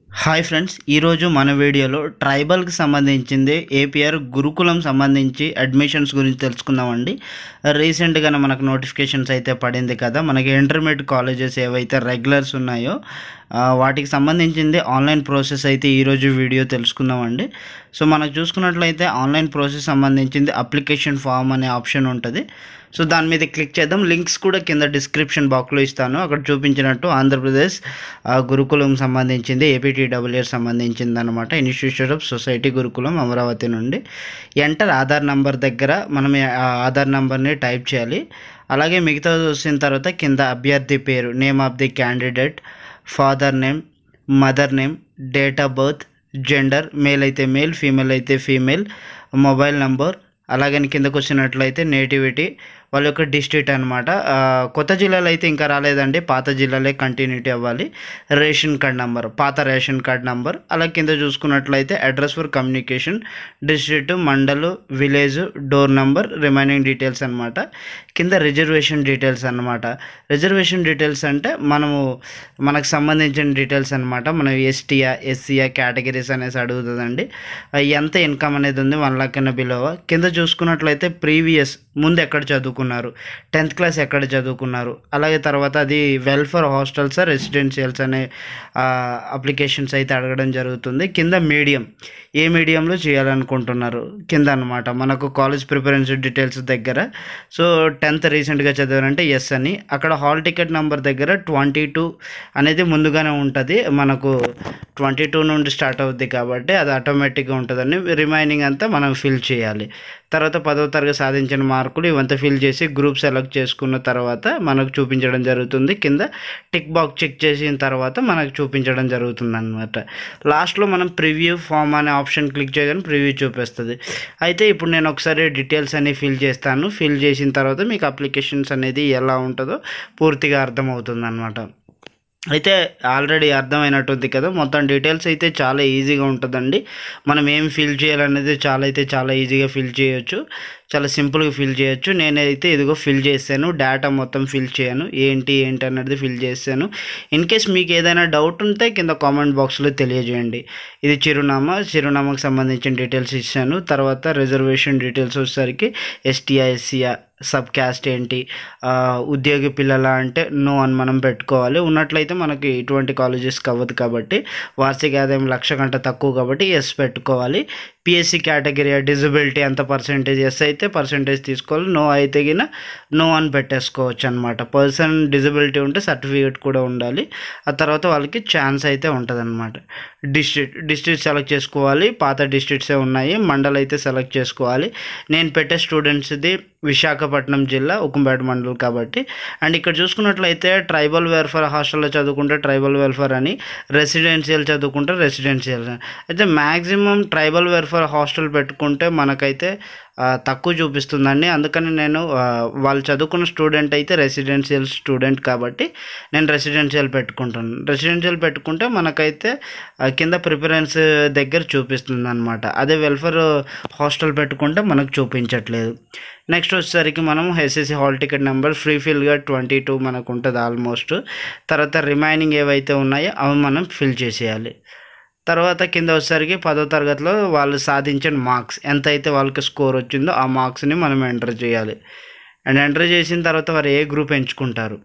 hi friends ఈరోజు మన వీడియోలో ట్రైబల్కి సంబంధించింది ఏపీఆర్ గురుకులం సంబంధించి అడ్మిషన్స్ గురించి తెలుసుకుందామండి రీసెంట్గా మనకు నోటిఫికేషన్స్ అయితే పడింది కదా మనకి ఇంటర్మీడియట్ కాలేజెస్ ఏవైతే రెగ్యులర్స్ ఉన్నాయో ఆ, వాటికి సంబంధించింది ఆన్లైన్ ప్రాసెస్ అయితే ఈరోజు వీడియో తెలుసుకుందామండి సో మనకు చూసుకున్నట్లయితే ఆన్లైన్ ప్రాసెస్ సంబంధించింది అప్లికేషన్ ఫామ్ అనే ఆప్షన్ ఉంటుంది సో దాని మీద క్లిక్ చేద్దాం లింక్స్ కూడా కింద డిస్క్రిప్షన్ బాక్స్లో ఇస్తాను అక్కడ చూపించినట్టు ఆంధ్రప్రదేశ్ ఆ, గురుకులం సంబంధించింది ఏపీటీడబ్ల్యూఆర్ సంబంధించింది అనమాట ఇన్స్టిట్యూట్ ఆఫ్ సొసైటీ గురుకులం అమరావతి నుండి ఎంటర్ ఆధార్ నంబర్ దగ్గర మనం ఆ ఆధార్ నంబర్ని టైప్ చేయాలి అలాగే మిగతా వచ్చిన తర్వాత కింద అభ్యర్థి పేరు name of the candidate father name mother name date of birth gender male అయితే మేల్ ఫీమేల్ అయితే ఫీమేల్ మొబైల్ నంబర్ అలాగని కిందకు వచ్చినట్లయితే నేటివిటీ వాళ్ళ యొక్క డిస్ట్రిక్ట్ అనమాట కొత్త జిల్లాలో అయితే ఇంకా రాలేదండి పాత జిల్లాలే కంటిన్యూటీ అవ్వాలి రేషన్ కార్డ్ నంబర్ పాత రేషన్ కార్డ్ నంబర్ అలా కింద చూసుకున్నట్లయితే address for communication district mandal village door number remaining details అనమాట కింద రిజర్వేషన్ డీటెయిల్స్ అనమాట రిజర్వేషన్ డీటెయిల్స్ అంటే మనము మనకు సంబంధించిన డీటెయిల్స్ అనమాట మనం ఎస్టీయా ఎస్సీయా కేటగిరీస్ అనేసి అడుగుతుందండి ఆ, ఎంత ఇన్కమ్ అనేది ఉంది వన్ లాక్ కన్నా బిలో కింద చూసుకున్నట్లయితే ప్రీవియస్ ముందు ఎక్కడ చదువుకున్నారు టెన్త్ క్లాస్ ఎక్కడ చదువుకున్నారు అలాగే తర్వాత అది వెల్ఫేర్ హాస్టల్స్ రెసిడెన్షియల్స్ అనే అప్లికేషన్స్ అయితే అడగడం జరుగుతుంది కింద మీడియం ఏ మీడియంలో చేయాలనుకుంటున్నారు కింద అనమాట మనకు కాలేజ్ ప్రిఫరెన్స్ డీటెయిల్స్ దగ్గర సో టెన్త్ రీసెంట్గా చదివారంటే ఎస్ అని అక్కడ హాల్ టికెట్ నెంబర్ దగ్గర ట్వంటీ టూ అనేది ముందుగానే ఉంటుంది మనకు ట్వంటీ టూ నుండి స్టార్ట్ అవుద్ది కాబట్టి అది ఆటోమేటిక్గా ఉంటుందని రిమైనింగ్ అంతా మనం ఫిల్ చేయాలి తర్వాత పదవ తరగతి సాధించిన మార్కులు ఇవంతా ఫిల్ చేసి గ్రూప్ సెలెక్ట్ చేసుకున్న తర్వాత మనకు చూపించడం జరుగుతుంది కింద టిక్ బాక్స్ చెక్ చేసిన తర్వాత మనకు చూపించడం జరుగుతుంది అనమాట లాస్ట్లో మనం ప్రివ్యూ ఫామ్ అనే ఆప్షన్ క్లిక్ చేయగానే ప్రివ్యూ చూపిస్తుంది అయితే ఇప్పుడు నేను ఒకసారి డీటెయిల్స్ అన్ని ఫిల్ చేస్తాను ఫిల్ చేసిన తర్వాత మీకు అప్లికేషన్స్ అనేది ఎలా ఉంటుందో పూర్తిగా అర్థమవుతుంది అనమాట అయితే ఆల్రెడీ అర్థమైనట్టుంది కదా మొత్తం డీటెయిల్స్ అయితే చాలా ఈజీగా ఉంటుందండి మనం ఏం ఫిల్ చేయాలనేది చాలా అయితే చాలా ఈజీగా ఫిల్ చేయొచ్చు చాలా సింపుల్గా ఫిల్ చేయొచ్చు నేనైతే ఇదిగో ఫిల్ చేశాను డేటా మొత్తం ఫిల్ చేయను ఏంటి ఏంటి అనేది ఫిల్ చేశాను ఇన్ కేస్ మీకు ఏదైనా డౌట్ ఉంటే కింద కామెంట్ బాక్స్లో తెలియజేయండి ఇది చిరునామా చిరునామాకు సంబంధించిన డీటెయిల్స్ ఇచ్చాను తర్వాత రిజర్వేషన్ డీటెయిల్స్ వచ్చేసరికి ఎస్టీఆ ఎస్సీఆ సబ్ క్యాస్ట్ ఏంటి ఆ, ఉద్యోగి పిల్లల అంటే నో అని మనం పెట్టుకోవాలి ఉన్నట్లయితే మనకి ఇటువంటి కాలేజెస్కి అవ్వదు కాబట్టి వార్షిక ఆదాయం లక్ష కంటే తక్కువ కాబట్టి ఎస్ పెట్టుకోవాలి పిఎస్సి కేటగిరీ డిజబిలిటీ ఎంత పర్సెంటేజ్ ఎస్ అయితే పర్సెంటేజ్ తీసుకోవాలి నో అయితే గిన నో అని పెట్టేసుకోవచ్చు అనమాట పర్సన్ డిజబిలిటీ ఉంటే సర్టిఫికేట్ కూడా ఉండాలి ఆ తర్వాత వాళ్ళకి ఛాన్స్ అయితే ఉంటుంది అనమాట డిస్ట్రిక్ట్ డిస్ట్రిక్ట్ సెలెక్ట్ చేసుకోవాలి పాత డిస్ట్రిక్ట్సే ఉన్నాయి మండల్ అయితే సెలెక్ట్ చేసుకోవాలి నేను పెట్టే స్టూడెంట్స్ది విశాఖపట్నం జిల్లా ఉకుంపేట మండల్ కాబట్టి అండ్ ఇక్కడ చూసుకున్నట్లయితే ట్రైబల్ వెల్ఫేర్ హాస్టల్లో చదువుకుంటే ట్రైబల్ వెల్ఫేర్ అని రెసిడెన్షియల్ చదువుకుంటే రెసిడెన్షియల్ అని అయితే మ్యాక్సిమం ట్రైబల్ వెల్ఫేర్ హాస్టల్ పెట్టుకుంటే మనకైతే ఆ, తక్కువ చూపిస్తుందండి అందుకని నేను ఆ, వాళ్ళు చదువుకున్న స్టూడెంట్ అయితే రెసిడెన్షియల్ స్టూడెంట్ కాబట్టి నేను రెసిడెన్షియల్ పెట్టుకుంటాను రెసిడెన్షియల్ పెట్టుకుంటే మనకైతే ఆ, కింద ప్రిఫరెన్స్ దగ్గర చూపిస్తుంది అనమాట అదే వెల్ఫేర్ హాస్టల్ పెట్టుకుంటే మనకు చూపించట్లేదు నెక్స్ట్ వచ్చేసరికి మనం SSC hall ticket number free ఫిల్గా ట్వంటీ టూ మనకు ఉంటుంది ఆల్మోస్ట్ తర్వాత రిమైనింగ్ ఏవైతే ఉన్నాయో అవి మనం ఫిల్ చేసేయాలి తర్వాత కింద వచ్చేసరికి పదో తరగతిలో వాళ్ళు సాధించిన మార్క్స్ ఎంత అయితే వాళ్ళకి స్కోర్ వచ్చిందో ఆ మార్క్స్ని మనం ఎంటర్ చేయాలి అండ్ ఎంటర్ చేసిన తర్వాత వారు ఏ గ్రూప్ ఎంచుకుంటారు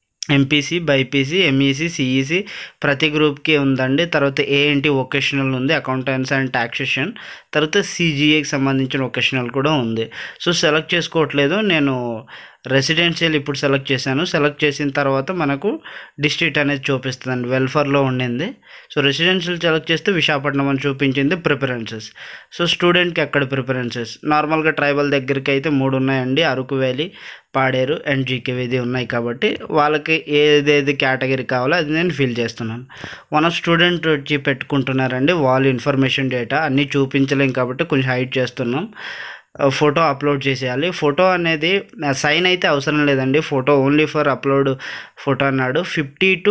ఎంపీసీ బైపీసీ ఎంఈసీ సిఈసీ ప్రతి గ్రూప్కి ఉందండి తర్వాత ఏఎన్టీ వొకేషనల్ ఉంది అకౌంటెన్స్ అండ్ టాక్సేషన్ తర్వాత సిజిఏకి సంబంధించిన వొకేషనల్ కూడా ఉంది సో సెలెక్ట్ చేసుకోవట్లేదు నేను రెసిడెన్షియల్ ఇప్పుడు సెలెక్ట్ చేశాను సెలెక్ట్ చేసిన తర్వాత మనకు డిస్ట్రిక్ట్ అనేది చూపిస్తుందండి వెల్ఫేర్లో ఉండింది సో రెసిడెన్షియల్ సెలెక్ట్ చేస్తే విశాఖపట్నం అని చూపించింది ప్రిఫరెన్సెస్ సో స్టూడెంట్కి ఎక్కడ ప్రిఫరెన్సెస్ నార్మల్గా ట్రైబల్ దగ్గరికి అయితే మూడు ఉన్నాయండి Araku valley Paderu and GKV ఇది ఉన్నాయి కాబట్టి వాళ్ళకి ఏదేది కేటగిరీ కావాలో అది నేను ఫిల్ చేస్తున్నాను మన స్టూడెంట్ వచ్చి పెట్టుకుంటున్నారండి వాళ్ళు ఇన్ఫర్మేషన్ డేటా అన్నీ చూపించలేం కాబట్టి కొంచెం హైడ్ చేస్తున్నాం ఫోటో అప్లోడ్ చేసేయాలి ఫోటో అనేది సైన్ అయితే అవసరం లేదండి photo only for upload photo అన్నాడు ఫిఫ్టీ టు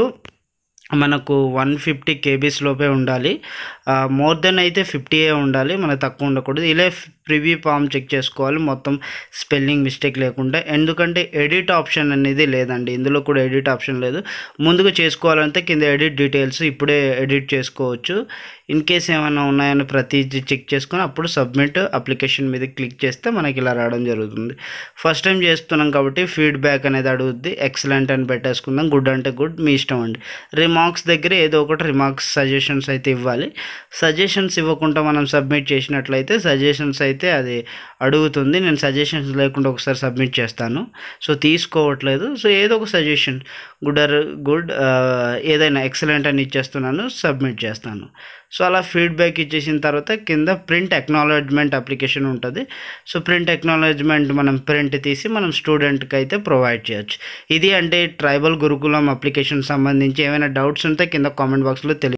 మనకు వన్ ఫిఫ్టీ కేబీస్ లోపే ఉండాలి మోర్ దెన్ అయితే ఫిఫ్టీయే ఉండాలి మనకు తక్కువ ఉండకూడదు ఇలా ప్రివ్యూ ఫామ్ చెక్ చేసుకోవాలి మొత్తం స్పెల్లింగ్ మిస్టేక్ లేకుండా ఎందుకంటే ఎడిట్ ఆప్షన్ అనేది లేదండి ఇందులో కూడా ఎడిట్ ఆప్షన్ లేదు ముందుగా చేసుకోవాలంటే కింద ఎడిట్ డీటెయిల్స్ ఇప్పుడే ఎడిట్ చేసుకోవచ్చు ఇన్ కేస్ ఏమైనా ఉన్నాయని ప్రతిదీ చెక్ చేసుకొని అప్పుడు సబ్మిట్ అప్లికేషన్ మీద క్లిక్ చేస్తే మనకి ఇలా రావడం జరుగుతుంది ఫస్ట్ టైం చేస్తున్నాం కాబట్టి ఫీడ్బ్యాక్ అనేది అడుగుద్ది ఎక్సలెంట్ అని పెట్టేసుకుందాం గుడ్ అంటే గుడ్ మీ ఇష్టం అండి రిమార్క్స్ దగ్గర ఏదో ఒకటి రిమార్క్స్ సజెషన్స్ అయితే ఇవ్వాలి సజెషన్స్ ఇవ్వకుండా మనం సబ్మిట్ చేసినట్లయితే సజెషన్స్ అయితే అది అడుగుతుంది నేను సజెషన్స్ లేకుండా ఒకసారి సబ్మిట్ చేస్తాను సో తీసుకోవట్లేదు సో ఏదో ఒక సజెషన్ గుడ్ ఆర్ గుడ్ ఏదైనా ఎక్సలెంట్ అని ఇచ్చేస్తున్నాను సబ్మిట్ చేస్తాను సో అలా ఫీడ్బ్యాక్ ఇచ్చేసిన తర్వాత కింద ప్రింట్ ఎక్నాలజ్మెంట్ అప్లికేషన్ ఉంటుంది సో ప్రింట్ ఎక్నాలజ్మెంట్ మనం ప్రింట్ తీసి మనం స్టూడెంట్కి అయితే ప్రొవైడ్ చేయొచ్చు ఇది అంటే ట్రైబల్ గురుకులం అప్లికేషన్ సంబంధించి ఏమైనా డౌట్స్ ఉంటే కింద కామెంట్ బాక్స్లో తెలియ